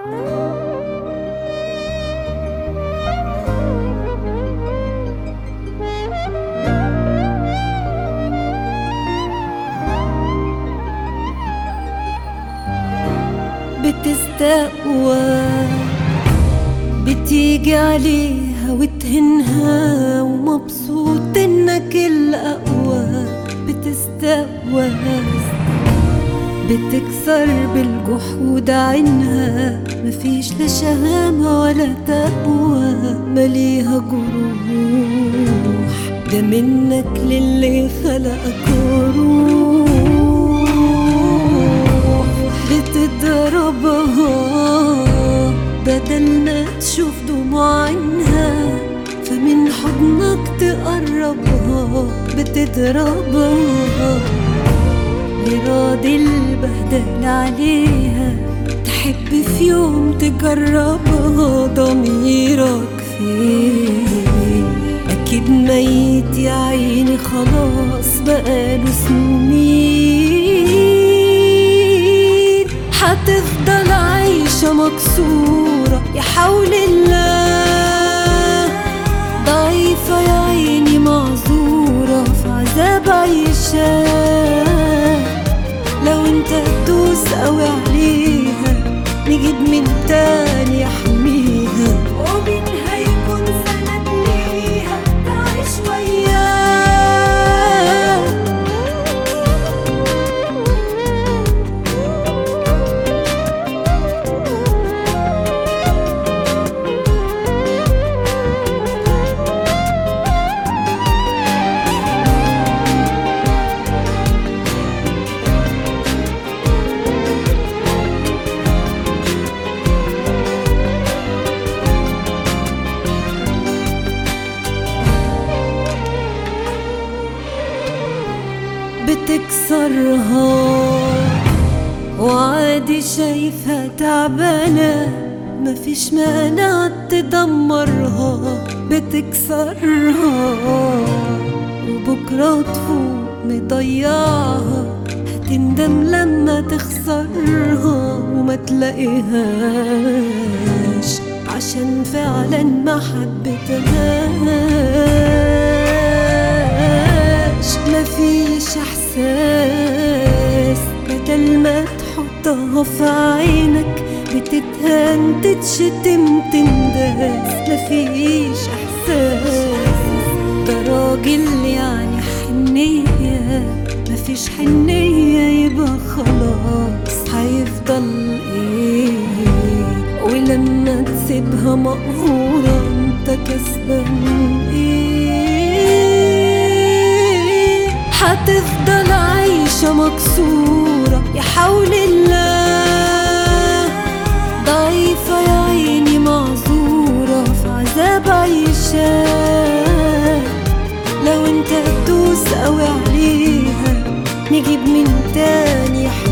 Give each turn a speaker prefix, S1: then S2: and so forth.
S1: بتستقوى بتيجي عليها وتهنها ومبسوط انك الاقوى بتستقوى بتكسر بالجحود عينها مفيش لا شهامة ولا تقوى مليها جروح ده منك للي خلقك روح بتضربها بدل ما تشوف دموع عينها فمن حضنك تقربها بتضربها لراضي البهدل عليها تحب في يوم تجربها ضميرك فين أكيد ميت يا عيني خلاص بقاله سنين هتفضل عايشة مكسورة يا حول الله ضعيفة يا عيني معذورة في عذاب عيشاه لو انت تدوس قوي عليها نجيب من تاني يحميها ومين هيكون سند ليها تعيش وياه بتكسرها وعادي شايفها تعبانة مفيش مانع تدمرها بتكسرها وبكرة تفوق مضيعها هتندم لما تخسرها وما تلاقيهاش عشان فعلا ما حبيتهاش مفيش احساس بدل ما تحطها في عينك بتتهان تتشتم تنداس مفيش احساس ده راجل يعني حنية مفيش حنية يبقى خلاص هيفضل ايه ولما تسيبها مقهورة انت كسبان ايه هتفضل عايشة مكسورة يا حول الله ضعيفة يا عيني معذورة في عذاب عيشاه لو انت تدوس قوي عليها نجيب من تاني